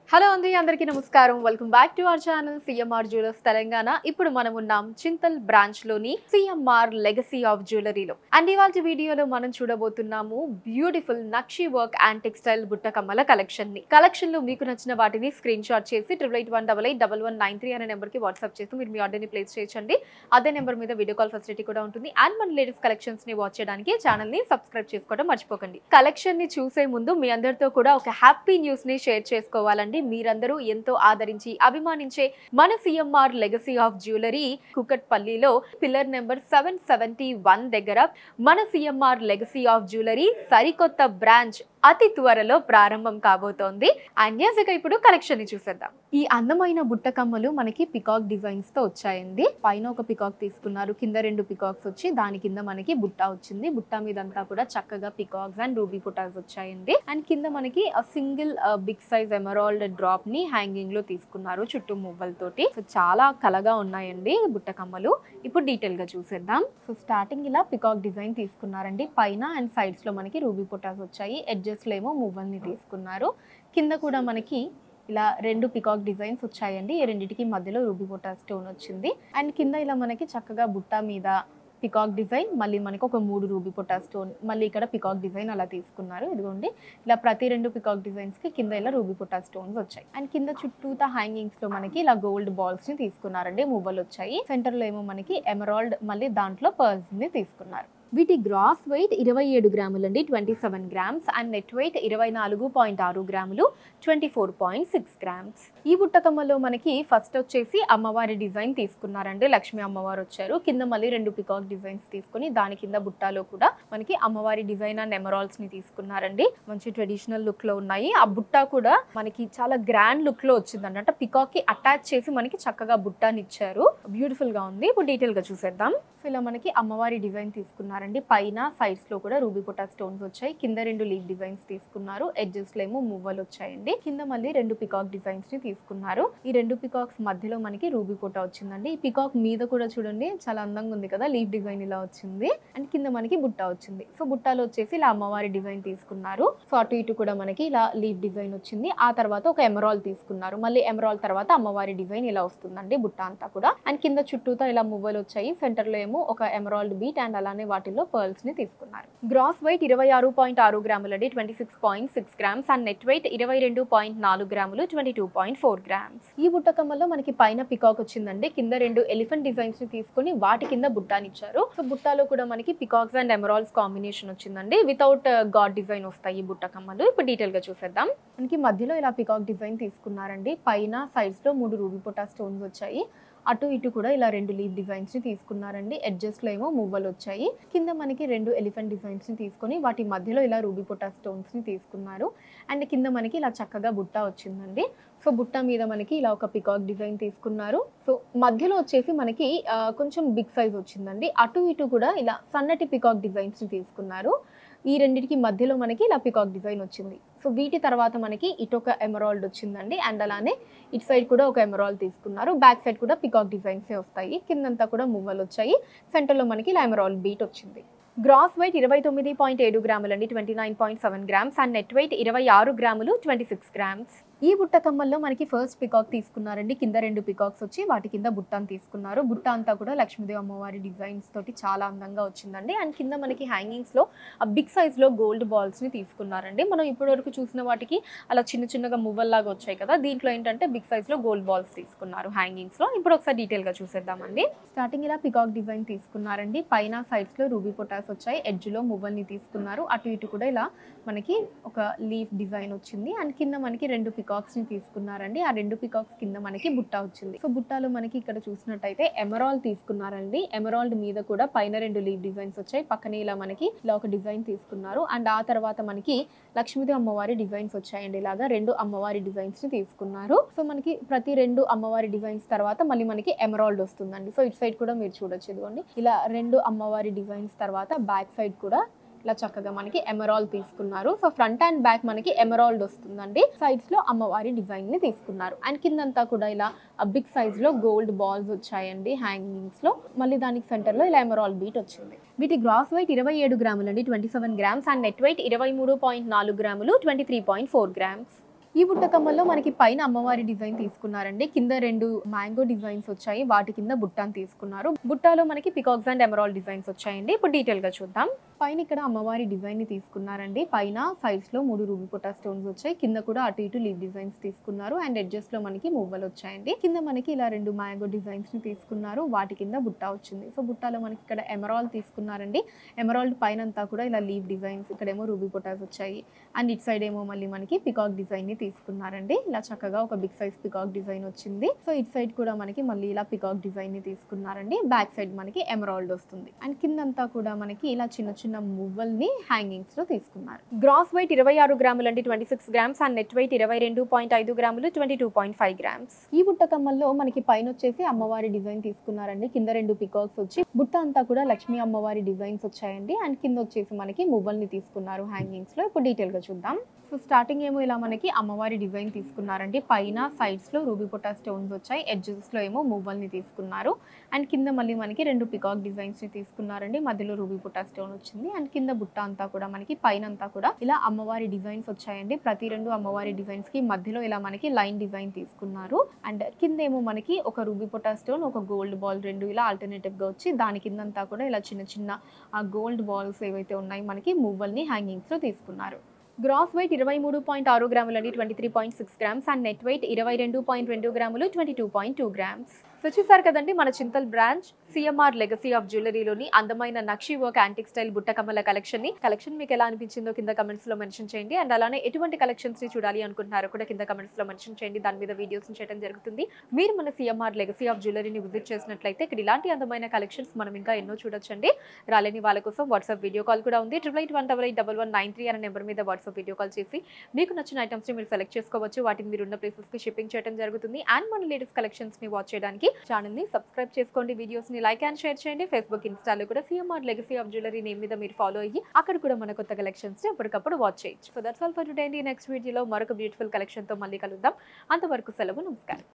hello అండి అందరికీ నమస్కారం welcome back to our channel CMR jewellers Telangana ఇప్పుడు మనం ఉన్నాం చింతల్ బ్రాంచ్ లోని సిఎంఆర్ లెగసీ ఆఫ్ జ్యువెలరీలో అండ్ ఇవాళ వీడియోలో మనం చూడబోతున్నాము beautiful nakshi work and textile బుట్ట కమ్మల కలెక్షన్ ని కలెక్షన్ లో మీకు నచ్చిన వాటిని స్క్రీన్ షాట్ చేసి triple eight one double eight double one nine three అనే నెంబర్ కి వాట్సాప్ చేసి మీరు మీ ఆర్డర్ ని ప్లేస్ చేయొచ్చండి అదే నెంబర్ మీద వీడియో కాల్ ఫెసిలిటీ కూడా ఉంటుంది అండ్ మన లేటెస్ట్ కలెక్షన్స్ ని వాచ్ చేయడానికి ఛానల్ ని సబ్స్క్రైబ్ చేసుకోవడం మర్చిపోకండి కలెక్షన్ ని చూసే ముందు మీ అందరితో కూడా ఒక హ్యాపీ న్యూస్ ని షేర్ చేసుకోవాలండి మీరందరూ ఎంతో ఆదరించి అభిమానించే మన సిఎంఆర్ లెగసీ ఆఫ్ జ్యువెలరీ కుకట్పల్లిలో pillar number seven seventy one దగ్గర మన సిఎంఆర్ లెగసీ ఆఫ్ జ్యువెలరీ సరికొత్త బ్రాంచ్ అతి త్వరలో ప్రారంభం కాబోతోంది అండ్ yes, ఇక ఇప్పుడు కలెక్షన్ ని చూసేద్దాం ఈ అందమైన బుట్ట కమ్మలు మనకి పికాక్ డిజైన్స్ తో వచ్చాయండి పైన ఒక పికాక్ తీసుకున్నారు కింద రెండు పికాక్స్ వచ్చి దాని కింద మనకి బుట్ట వచ్చింది బుట్ట మీద అంతా కూడా చక్కగా పికాక్స్ అండ్ రూబీ పుటాస్ వచ్చాయండి అండ్ కింద మనకి single big size emerald drop ని హ్యాంగింగ్ లో తీసుకున్నారు చుట్టూ మువ్వలతోటి సో చాలా కలగా ఉన్నాయండి బుట్ట కమ్మలు ఇప్పుడు డీటెయిల్ గా చూసేద్దాం సో స్టార్టింగ్ ఇలా పికాక్ డిజైన్ తీసుకున్నారండి పైన అండ్ సైడ్స్ లో మనకి రూబీ పుటాస్ వచ్చాయి ఎడ్జెస్ లో ఏమో మువ్వల్ని తీసుకున్నారు కింద కూడా మనకి ఇలా రెండు పికాక్ డిజైన్స్ వచ్చాయండి ఈ రెండింటికి మధ్యలో రూబీ బొటా స్టోన్ వచ్చింది అండ్ కింద ఇలా మనకి చక్కగా బుట్ట మీద పికాక్ డిజైన్ మళ్ళీ మనకి ఒక మూడు రూబీ పొటా స్టోన్ మళ్ళీ ఇక్కడ పికాక్ డిజైన్ అలా తీసుకున్నారు ఇదిగోండి ఇలా ప్రతి రెండు పికాక్ డిజైన్స్ కి కింద ఇలా రూబీ పొటా స్టోన్స్ వచ్చాయి అండ్ కింద చుట్టూతా హ్యాంగింగ్స్ లో మనకి ఇలా గోల్డ్ బాల్స్ ని తీసుకున్నారండి మువ్వలు వచ్చాయి సెంటర్ లో ఏమో మనకి ఎమరాల్డ్ మళ్ళీ దాంట్లో పర్ల్స్ ని తీసుకున్నారు వీటి గ్రాస్ వెయిట్ ఇరవై ఏడు గ్రాములు అండి twenty seven grams and net weight ఇరవై నాలుగు పాయింట్ ఆరు గ్రాములు twenty four point six grams ఈ బుట్టకమ్మలో మనకి ఫస్ట్ వచ్చేసి అమ్మవారి డిజైన్ తీసుకున్నారండి లక్ష్మీ అమ్మవారు వచ్చారు కింద మళ్ళీ రెండు పికాక్ డిజైన్స్ తీసుకుని దాని కింద బుట్టాలో కూడా మనకి అమ్మవారి డిజైన్ అండ్ ఎమరాల్స్ ని తీసుకున్నారండి మంచి ట్రెడిషనల్ లుక్ లో ఉన్నాయి ఆ బుట్ట కూడా మనకి చాలా గ్రాండ్ లుక్ లో వచ్చింది అన్నట్టు పికాక్ కి అటాచ్ చేసి మనకి చక్కగా బుట్టాని ఇచ్చారు బ్యూటిఫుల్ గా ఉంది ఇప్పుడు డీటెయిల్ గా చూసేద్దాం సో ఇలా మనకి అమ్మవారి డిజైన్ తీసుకున్నారండి పైన సైడ్స్ లో కూడా రూబీ పొటా స్టోన్స్ వచ్చాయి కింద రెండు లీవ్ డిజైన్స్ తీసుకున్నారు ఎడ్జెస్ లో ఏమో మువ్వలు వచ్చాయండి కింద మళ్ళీ రెండు పికాక్ డిజైన్స్ ని తీసుకున్నారు ఈ రెండు పికాక్స్ మధ్యలో మనకి రూబీ పొటా వచ్చిందండి ఈ పికాక్ మీద కూడా చూడండి చాలా అందంగా ఉంది కదా లీవ్ డిజైన్ ఇలా వచ్చింది అండ్ కింద మనకి బుట్ట వచ్చింది సో బుట్టాలో వచ్చేసి ఇలా అమ్మవారి డిజైన్ తీసుకున్నారు సో అటు ఇటు కూడా మనకి ఇలా లీవ్ డిజైన్ వచ్చింది ఆ తర్వాత ఒక ఎమరాల్ తీసుకున్నారు మళ్ళీ ఎమరాల్ తర్వాత అమ్మవారి డిజైన్ ఇలా వస్తుందండి బుట్ట అంతా కూడా అండ్ కింద చుట్టూతో ఇలా మువ్వలు వచ్చాయి సెంటర్ లో ఏమో ఒక ఎమరాల్డ్ బీట్ అండ్ అలానే వాటిలో పర్ల్స్ ని తీసుకున్నారు గ్రాస్ వెయిట్ ఇరవై ఆరు పాయింట్ ఆరు గ్రాములు అండి twenty six point six grams and net weight ఇరవై రెండు పాయింట్ నాలుగు గ్రాములు twenty two point four grams ఈ బుట్టకమ్మలో మనకి పైన పికాక్ వచ్చిందండి కింద రెండు ఎలిఫెంట్ డిజైన్స్ ని తీసుకుని వాటి కింద బుట్టానిచ్చారు సో బుట్టాలో కూడా మనకి పికాక్స్ అండ్ ఎమరాల్స్ కాంబినేషన్ వచ్చిందండి వితౌట్ గాడ్ డిజైన్ వస్తాయి ఈ బుట్టకమ్మలు ఇప్పుడు డీటెయిల్ గా చూసేద్దాం మనకి మధ్యలో ఇలా పికాక్ డిజైన్ తీసుకున్నారండి పైన సైడ్స్ లో మూడు రూబీ పొటా స్టోన్స్ వచ్చాయి అటు ఇటు కూడా ఇలా రెండు లీవ్ డిజైన్స్ ని తీసుకున్నారండి ఎడ్జెస్ లో ఏమో మువ్వలు వచ్చాయి కింద మనకి రెండు ఎలిఫెంట్ డిజైన్స్ ని తీసుకొని వాటి మధ్యలో ఇలా రూబీ పొటా స్టోన్స్ ని తీసుకున్నారు అండ్ కింద మనకి ఇలా చక్కగా బుట్ట వచ్చిందండి సో బుట్ట మీద మనకి ఇలా ఒక పికాక్ డిజైన్ తీసుకున్నారు సో మధ్యలో వచ్చేసి మనకి ఆ, కొంచెం బిగ్ సైజ్ వచ్చిందండి అటు ఇటు కూడా ఇలా సన్నటి పికాక్ డిజైన్స్ ని తీసుకున్నారు ఈ రెండింటికి మధ్యలో మనకి ఇలా పికాక్ డిజైన్ వచ్చింది సో వీటి తర్వాత మనకి ఇటు ఒక ఎమరాల్డ్ వచ్చిందండి అండ్ అలానే ఇటు సైడ్ కూడా ఒక ఎమరాల్ తీసుకున్నారు బ్యాక్ సైడ్ కూడా పికాక్ డిజైన్సే వస్తాయి కిందంతా కూడా మువ్వలు వచ్చాయి సెంటర్లో మనకి ఇలా ఎమరాల్ బీట్ వచ్చింది గ్రాస్ వెయిట్ ఇరవై తొమ్మిది పాయింట్ ఏడు గ్రాములు అండి twenty nine point seven grams and net weight ఇరవై ఆరు గ్రాములు ట్వంటీ సిక్స్ గ్రామ్స్ ఈ బుట్ట కమ్మల్లో మనకి ఫస్ట్ పికాక్ తీసుకున్నారండి కింద రెండు పికాక్స్ వచ్చి వాటి కింద బుట్టాను తీసుకున్నారు బుట్ట అంతా కూడా లక్ష్మీదేవి అమ్మవారి డిజైన్స్ తోటి చాలా అందంగా వచ్చిందండి అండ్ కింద మనకి హ్యాంగింగ్స్ లో ఆ బిగ్ సైజ్ లో గోల్డ్ బాల్స్ ని తీసుకున్నారండి మనం ఇప్పటి వరకు చూసిన వాటికి అలా చిన్న చిన్నగా మువ్వల్లాగా వచ్చాయి కదా దీంట్లో ఏంటంటే బిగ్ సైజ్ లో గోల్డ్ బాల్స్ తీసుకున్నారు హ్యాంగింగ్స్ లో ఇప్పుడు ఒకసారి డీటెయిల్ గా చూసేద్దామండి స్టార్టింగ్ ఇలా పికాక్ డిజైన్ తీసుకున్నారండి పైన సైడ్స్ లో రూబీ పొటాస్ వచ్చాయి ఎడ్జ్ లో మువ్వల్ని తీసుకున్నారు అటు ఇటు కూడా ఇలా మనకి ఒక లీఫ్ డిజైన్ వచ్చింది అండ్ కింద మనకి రెండు పికాక్స్ ని తీసుకున్నారండి ఆ రెండు పికాక్స్ కింద మనకి బుట్ట వచ్చింది సో బుట్టాలో మనకి ఇక్కడ చూసినట్టయితే ఎమరాల్డ్ తీసుకున్నారండి ఎమరాల్డ్ మీద కూడా పైన రెండు లీఫ్ డిజైన్స్ వచ్చాయి పక్కనే ఇలా మనకి ఇలా ఒక డిజైన్ తీసుకున్నారు అండ్ ఆ తర్వాత మనకి లక్ష్మీదేవి అమ్మవారి డిజైన్స్ వచ్చాయండి ఇలాగా రెండు అమ్మవారి డిజైన్స్ ని తీసుకున్నారు సో మనకి ప్రతి రెండు అమ్మవారి డిజైన్స్ తర్వాత మళ్ళీ మనకి ఎమరాల్డ్ వస్తుందండి సో ఇటు సైడ్ కూడా మీరు చూడొచ్చు ఇదిగోండి ఇలా రెండు అమ్మవారి డిజైన్స్ తర్వాత బ్యాక్ సైడ్ కూడా ఇలా చక్కగా మనకి ఎమరాల్ తీసుకున్నారు సో ఫ్రంట్ అండ్ బ్యాక్ మనకి ఎమరాల్డ్ వస్తుందండి సైడ్స్ లో అమ్మవారి డిజైన్ ని తీసుకున్నారు అండ్ కిందంతా కూడా ఇలా బిగ్ సైజ్ లో గోల్డ్ బాల్స్ వచ్చాయండి హ్యాంగింగ్స్ లో మళ్ళీ దానికి సెంటర్ లో ఇలా ఎమరాల్ బీట్ వచ్చింది వీటి గ్రాస్ వెయిట్ ఇరవై ఏడు గ్రాములు అండి twenty seven grams and net weight ఇరవై మూడు పాయింట్ నాలుగు గ్రాములు twenty three point four grams ఈ బుట్ట కమ్మల్లో మనకి పైన అమ్మవారి డిజైన్ తీసుకున్నారండి కింద రెండు మ్యాంగో డిజైన్స్ వచ్చాయి వాటి కింద బుట్టాని తీసుకున్నారు బుట్టాలో మనకి పికాక్స్ అండ్ ఎమరాల్డ్ డిజైన్స్ వచ్చాయండి ఇప్పుడు డీటెయిల్ గా చూద్దాం పైన ఇక్కడ అమ్మవారి డిజైన్ ని తీసుకున్నారండి పైన సైడ్స్ లో మూడు రూబీ పొటా స్టోన్స్ వచ్చాయి కింద కూడా అటు ఇటు లీవ్ డిజైన్స్ తీసుకున్నారు అండ్ ఎడ్జెస్ లో మనకి మువ్వలు వచ్చాయండి కింద మనకి ఇలా రెండు మ్యాంగో డిజైన్స్ ని తీసుకున్నారు వాటి కింద బుట్ట వచ్చింది సో బుట్టాలో మనకి ఇక్కడ ఎమరాల్డ్ తీసుకున్నారండి ఎమరాల్డ్ పైన అంతా కూడా ఇలా లీవ్ డిజైన్స్ ఇక్కడేమో రూబీ పొటాస్ వచ్చాయి అండ్ ఇట్ సైడ్ ఏమో మళ్ళీ మనకి పికాక్ డిజైన్ ని తీసుకున్నారండి ఇలా చక్కగా ఒక బిగ్ సైజ్ పికాక్ డిజైన్ వచ్చింది సో ఇట్ సైడ్ కూడా మనకి మళ్ళీ ఇలా పికాక్ డిజైన్ ని తీసుకున్నారండి బ్యాక్ సైడ్ మనకి ఎమరాల్డ్ వస్తుంది అండ్ కిందంతా కూడా మనకి ఇలా చిన్న చిన్న మువ్వల్ని హ్యాంగింగ్స్ లో తీసుకున్నారు గ్రాస్ వెయిట్ ఇరవై ఆరు గ్రాములు అండి twenty six grams and net weight ఇరవై రెండు పాయింట్ ఐదు గ్రాములు twenty two point five grams ఈ బుట్ట కమ్మల్లో మనకి పైన వచ్చేసి అమ్మవారి డిజైన్ తీసుకున్నారండి కింద రెండు పికాక్స్ వచ్చి బుట్ట అంతా కూడా లక్ష్మీ అమ్మవారి డిజైన్స్ వచ్చాయండి అండ్ కింద వచ్చేసి మనకి మువ్వల్ని తీసుకున్నారు హ్యాంగింగ్స్ లో ఇప్పుడు డీటెయిల్ గా చూద్దాం సో స్టార్టింగ్ ఏమో ఇలా మనకి అమ్మవారి డిజైన్ తీసుకున్నారండి పైన సైడ్స్ లో రూబీ పొటా స్టోన్స్ వచ్చాయి ఎడ్జెస్ లో ఏమో మువ్వల్ని తీసుకున్నారు అండ్ కింద మళ్ళీ మనకి రెండు పికాక్ డిజైన్స్ ని తీసుకున్నారండి మధ్యలో రూబీ పొటా స్టోన్ వచ్చింది అండ్ కింద బుట్ట అంతా కూడా మనకి పైన అంతా కూడా ఇలా అమ్మవారి డిజైన్స్ వచ్చాయండి ప్రతి రెండు అమ్మవారి డిజైన్స్ కి మధ్యలో ఇలా మనకి లైన్ డిజైన్ తీసుకున్నారు అండ్ కింద ఏమో మనకి ఒక రూబీ పొటా స్టోన్ ఒక గోల్డ్ బాల్ రెండు ఇలా ఆల్టర్నేటివ్ గా వచ్చి దాని కిందంతా కూడా ఇలా చిన్న చిన్న ఆ గోల్డ్ బాల్స్ ఏవైతే ఉన్నాయి మనకి మువ్వల్ని హ్యాంగింగ్స్ లో తీసుకున్నారు గ్రాస్ వెయిట్ ఇరవై మూడు పాయింట్ ఆరు గ్రాములు అండి twenty three point six grams and net weight ఇరవై రెండు పాయింట్ రెండు గ్రాములు twenty two point two grams so చూసారు కదండి మన Chintal branch CMR legacy of జ్యువెలరీలోని అందమైన నక్షి వర్క్ యాంటిక్ స్టైల్ బుట్ట కమ్మల కలెక్షన్ ని కలెక్షన్ మీకు ఎలా అనిపించిందో కింద కమెంట్స్ లో మెన్షన్ చేయండి అండ్ అలానే ఎటువంటి కలెక్షన్స్ ని చూడాలి అనుకుంటున్నారో కూడా కింద కమెంట్స్ లో మెన్షన్ చేయండి దాని మీద వీడియోస్ చేయడం జరుగుతుంది మీరు మన సిఎంఆర్ లెగసీ ఆఫ్ జ్యువెలరీని విజిట్ చేసినట్లయితే ఇక్కడ ఇలాంటి అందమైన కలెక్షన్స్ మనం ఇంకా ఎన్నో చూడొచ్చండి రాలేని వాళ్ళ కోసం వాట్సాప్ వీడియో కాల్ కూడా ఉంది triple eight one double eight double one nine three అనే నెంబర్ మీద వాట్సాప్ వీడియో కాల్ చేసి మీకు నచ్చిన ఐటమ్స్ ని మీరు సెలెక్ట్ చేసుకోవచ్చు వాటిని మీరు ఉన్న ప్లేసెస్ కి షిప్పింగ్ చేయడం జరుగుతుంది అండ్ మన లేటెస్ట్ కలెక్షన్స్ ని వాచ్ చేయడానికి ఛానల్ ని సబ్స్క్రైబ్ చేసుకోండి వీడియోస్ ని లైక్ అండ్ షేర్ చేయండి ఫేస్బుక్ ఇన్స్టాలో కూడా CMR legacy of jewellery name మీద మీరు ఫాలో అయ్యి అక్కడ కూడా మన కొత్త కలెక్షన్స్ ని ఎప్పటికప్పుడు వాచ్ చేయొచ్చు so that's all for today next వీడియోలో మరొక బ్యూటిఫుల్ కలెక్షన్ తో మళ్ళీ కలుద్దాం అంతవరకు సెలవు నమస్కారం